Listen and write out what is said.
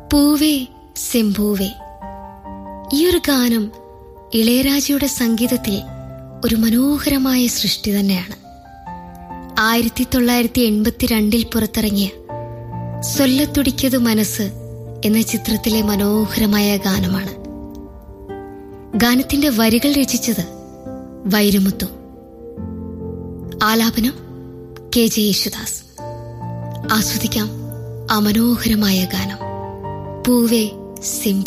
പൂവേ സെമ്പൂവേ ഈ ഒരു ഗാനം ഇളയരാജയുടെ സംഗീതത്തിൽ ഒരു മനോഹരമായ സൃഷ്ടി തന്നെയാണ് ആയിരത്തി തൊള്ളായിരത്തി എൺപത്തിരണ്ടിൽ പുറത്തിറങ്ങിയ സൊല്ലത്തുടിക്കത് മനസ്സ് എന്ന ചിത്രത്തിലെ മനോഹരമായ ഗാനമാണ് ഗാനത്തിന്റെ വരികൾ രചിച്ചത് വൈരമുത്തു ആലാപനം കെ ജെ യേശുദാസ് ആസ്വദിക്കാം ആ മനോഹരമായ ഗാനം പൂവേ സിംബു